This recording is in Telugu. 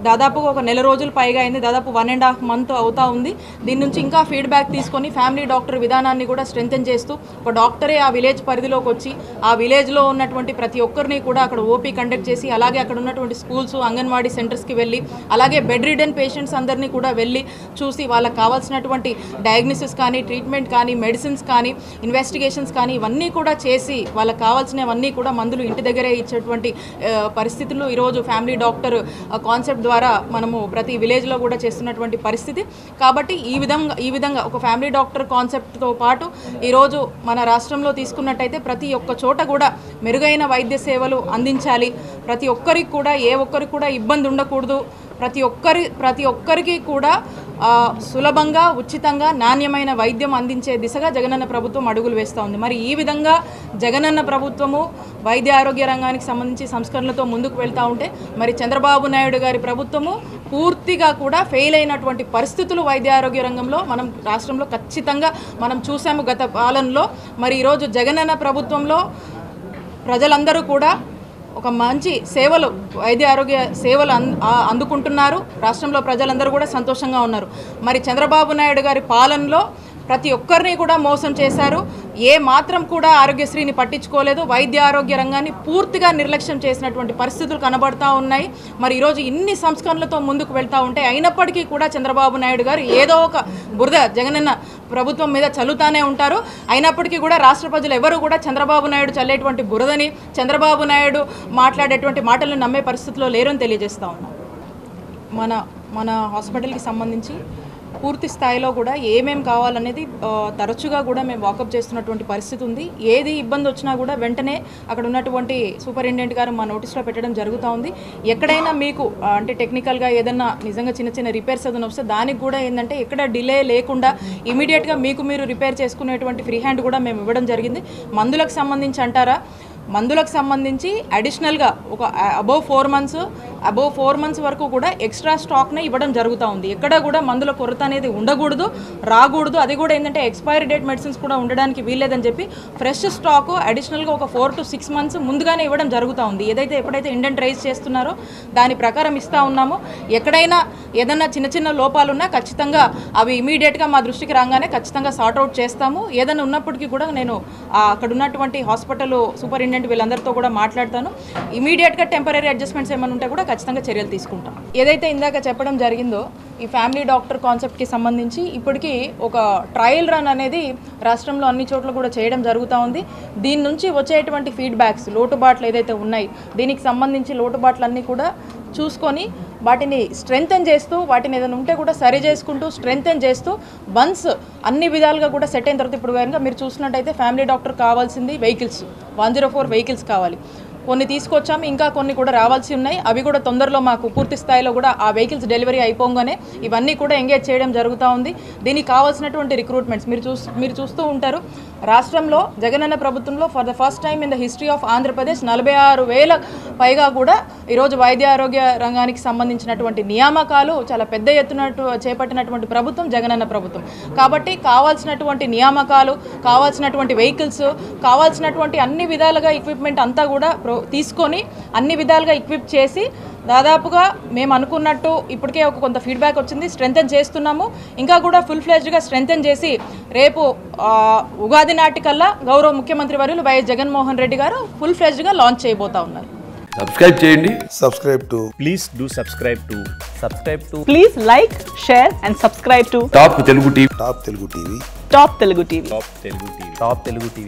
దాదాపుగా ఒక నెల రోజులు పైగా అయింది దాదాపు వన్ అండ్ హాఫ్ మంత్ అవుతా ఉంది దీని నుంచి ఇంకా ఫీడ్బ్యాక్ తీసుకొని ఫ్యామిలీ డాక్టర్ విధానాన్ని కూడా స్ట్రెంగ్తన్ చేస్తూ ఒక డాక్టరే ఆ విలేజ్ పరిధిలోకి వచ్చి ఆ విలేజ్లో ఉన్నటువంటి ప్రతి ఒక్కరిని కూడా అక్కడ ఓపీ కండక్ట్ చేసి అలాగే అక్కడ ఉన్నటువంటి స్కూల్స్ అంగన్వాడీ సెంటర్స్కి వెళ్ళి అలాగే బెడ్ రిడెన్ పేషెంట్స్ అందరినీ కూడా వెళ్ళి చూసి వాళ్ళకి కావాల్సినటువంటి డయాగ్నోసిస్ కానీ ట్రీట్మెంట్ కానీ మెడిసిన్స్ కానీ ఇన్వెస్టిగేషన్స్ కానీ ఇవన్నీ కూడా చేసి వాళ్ళకి కావాల్సినవన్నీ కూడా మందులు ఇంటి దగ్గరే ఇచ్చేటువంటి ఆ, పరిస్థితులు ఈరోజు ఫ్యామిలీ డాక్టర్ కాన్సెప్ట్ ద్వారా మనము ప్రతి విలేజ్లో కూడా చేస్తున్నటువంటి పరిస్థితి కాబట్టి ఈ విధంగా ఈ విధంగా ఒక ఫ్యామిలీ డాక్టర్ కాన్సెప్ట్తో పాటు ఈరోజు మన రాష్ట్రంలో తీసుకున్నట్టయితే ప్రతి ఒక్క చోట కూడా మెరుగైన వైద్య సేవలు అందించాలి ప్రతి ఒక్కరికి కూడా ఏ ఒక్కరికి కూడా ఇబ్బంది ఉండకూడదు ప్రతి ఒక్కరి ప్రతి ఒక్కరికి కూడా ఆ, సులభంగా ఉచితంగా నాణ్యమైన వైద్యం అందించే దిశగా జగనన్న ప్రభుత్వం అడుగులు వేస్తూ ఉంది మరి ఈ విధంగా జగనన్న ప్రభుత్వము వైద్య ఆరోగ్య రంగానికి సంబంధించి సంస్కరణలతో ముందుకు వెళ్తూ ఉంటే మరి చంద్రబాబు నాయుడు గారి ప్రభుత్వము పూర్తిగా కూడా ఫెయిల్ అయినటువంటి పరిస్థితులు వైద్య ఆరోగ్య రంగంలో మనం రాష్ట్రంలో ఖచ్చితంగా మనం చూసాము గత పాలనలో మరి ఈరోజు జగనన్న ప్రభుత్వంలో ప్రజలందరూ కూడా ఒక మంచి సేవలు వైద్య ఆరోగ్య సేవలు అన్ ఆ- అందుకుంటున్నారు రాష్ట్రంలో ప్రజలందరూ కూడా సంతోషంగా ఉన్నారు మరి చంద్రబాబు నాయుడు గారి పాలనలో ప్రతి ఒక్కరిని కూడా మోసం చేశారు ఏ మాత్రం కూడా ఆరోగ్యశ్రీని పట్టించుకోలేదు వైద్య ఆరోగ్య రంగాన్ని పూర్తిగా నిర్లక్ష్యం చేసినటువంటి పరిస్థితులు కనబడతా ఉన్నాయి మరి ఈరోజు ఇన్ని సంస్కరణలతో ముందుకు వెళ్తూ ఉంటే అయినప్పటికీ కూడా చంద్రబాబు నాయుడు గారు ఏదో ఒక బురద జగనన్న ప్రభుత్వం మీద చల్లుతానే ఉంటారు అయినప్పటికీ కూడా రాష్ట్ర ప్రజలు ఎవరు కూడా చంద్రబాబు నాయుడు చల్లేటువంటి బురదని చంద్రబాబు నాయుడు మాట్లాడేటువంటి మాటలను నమ్మే పరిస్థితిలో లేరని తెలియజేస్తా ఉన్నాం మన మన హాస్పిటల్కి సంబంధించి పూర్తి స్థాయిలో కూడా ఏమేం కావాలనేది ఆ, తరచుగా కూడా మేము వాకప్ చేస్తున్నటువంటి పరిస్థితి ఉంది ఏది ఇబ్బంది వచ్చినా కూడా వెంటనే అక్కడ ఉన్నటువంటి సూపరింటెండెంట్ గారు మా నోటీస్లో పెట్టడం జరుగుతూ ఉంది ఎక్కడైనా మీకు ఆ, అంటే టెక్నికల్గా ఏదన్నా నిజంగా చిన్న చిన్న రిపేర్స్ ఏదైనా వస్తే దానికి కూడా ఏంటంటే ఎక్కడ డిలే లేకుండా ఇమీడియట్గా మీకు మీరు రిపేర్ చేసుకునేటువంటి ఫ్రీ హ్యాండ్ కూడా మేము ఇవ్వడం జరిగింది మందులకు సంబంధించి అంటారా మందులకు సంబంధించి అడిషనల్గా ఒక above four months above four months వరకు కూడా ఎక్స్ట్రా స్టాక్నే ఇవ్వడం జరుగుతూ ఉంది ఎక్కడ కూడా మందుల కొరత అనేది ఉండకూడదు రాకూడదు అది కూడా ఏంటంటే ఎక్స్పైరీ డేట్ మెడిసిన్స్ కూడా ఉండడానికి వీల్లేదని చెప్పి ఫ్రెష్ స్టాక్ అడిషనల్గా ఒక ఫోర్ టు సిక్స్ మంత్స్ ముందుగానే ఇవ్వడం జరుగుతూ ఉంది ఏదైతే ఎప్పుడైతే ఇండెంట్ రైజ్ చేస్తున్నారో దాని ప్రకారం ఇస్తూ ఉన్నామో ఎక్కడైనా ఏదైనా చిన్న చిన్న లోపాలు ఉన్నా ఖచ్చితంగా అవి ఇమీడియట్గా మా దృష్టికి రాగానే ఖచ్చితంగా సార్ట్అవుట్ చేస్తాము ఏదైనా ఉన్నప్పటికీ కూడా నేను ఆ అక్కడ ఉన్నటువంటి హాస్పిటల్ సూపరింటెండెంట్ వీళ్ళందరితో కూడా మాట్లాడతాను ఇమీడియట్గా టెంపరీ అడ్జస్ట్మెంట్స్ ఏమైనా ఉంటే కూడా ఖచ్చితంగా చర్యలు తీసుకుంటాం ఏదైతే ఇందాక చెప్పడం జరిగిందో ఈ ఫ్యామిలీ డాక్టర్ కాన్సెప్ట్కి సంబంధించి ఇప్పటికీ ఒక ట్రయల్ రన్ అనేది రాష్ట్రంలో అన్ని చోట్ల కూడా చేయడం జరుగుతూ ఉంది దీని నుంచి వచ్చేటువంటి ఫీడ్బ్యాక్స్ లోటుబాట్లు ఏదైతే ఉన్నాయి దీనికి సంబంధించి లోటుబాట్లన్నీ కూడా చూసుకొని వాటిని స్ట్రెంగ్తన్ చేస్తూ వాటిని ఏదైనా ఉంటే కూడా సరి చేసుకుంటూ స్ట్రెంగ్తన్ చేస్తూ వన్స్ అన్ని విధాలుగా కూడా సెట్ అయిన తర్వాత ఇప్పుడు కనుక మీరు చూసినట్టయితే ఫ్యామిలీ డాక్టర్ కావాల్సింది vehicles one zero four vehicles కావాలి కొన్ని తీసుకొచ్చాము ఇంకా కొన్ని కూడా రావాల్సి ఉన్నాయి అవి కూడా తొందరలో మాకు పూర్తి స్థాయిలో కూడా ఆ వెహికల్స్ డెలివరీ అయిపోగానే ఇవన్నీ కూడా ఎంగేజ్ చేయడం జరుగుతూ ఉంది దీనికి కావాల్సినటువంటి రిక్రూట్మెంట్స్ మీరు చూస్ మీరు చూస్తూ ఉంటారు రాష్ట్రంలో జగనన్న ప్రభుత్వంలో for the first time in the history of Andhra Pradesh నలభై ఆరు వేల పైగా కూడా ఈరోజు వైద్య ఆరోగ్య రంగానికి సంబంధించినటువంటి నియామకాలు చాలా పెద్ద ఎత్తున చేపట్టినటువంటి ప్రభుత్వం జగనన్న ప్రభుత్వం కాబట్టి కావాల్సినటువంటి నియామకాలు కావాల్సినటువంటి వెహికల్స్ కావాల్సినటువంటి అన్ని విధాలుగా ఎక్విప్మెంట్ అంతా కూడా ప్రో తీసుకొని అన్ని విధాలుగా ఎక్విప్ చేసి దాదాపుగా మేము అనుకున్నట్టు ఇప్పటికే ఒక కొంత ఫీడ్బ్యాక్ వచ్చింది స్ట్రెంగ్తన్ చేస్తున్నాము ఇంకా కూడా ఫుల్ ఫ్లెజ్డ్గా స్ట్రెంగ్తన్ చేసి రేపు ఆ, ఉగాది నాటికల్లా గౌరవ ముఖ్యమంత్రి వర్యులు వైఎస్ జగన్మోహన్ రెడ్డి గారు ఫుల్ ఫ్లెజ్డ్గా లాంచ్ చేయబోతా ఉన్నారు సబ్స్క్రైబ్ చేయండి subscribe to please do subscribe to subscribe to Please like, share, and subscribe to Top Telugu TV Top Telugu TV. Top Telugu TV. top telugu tv top telugu tv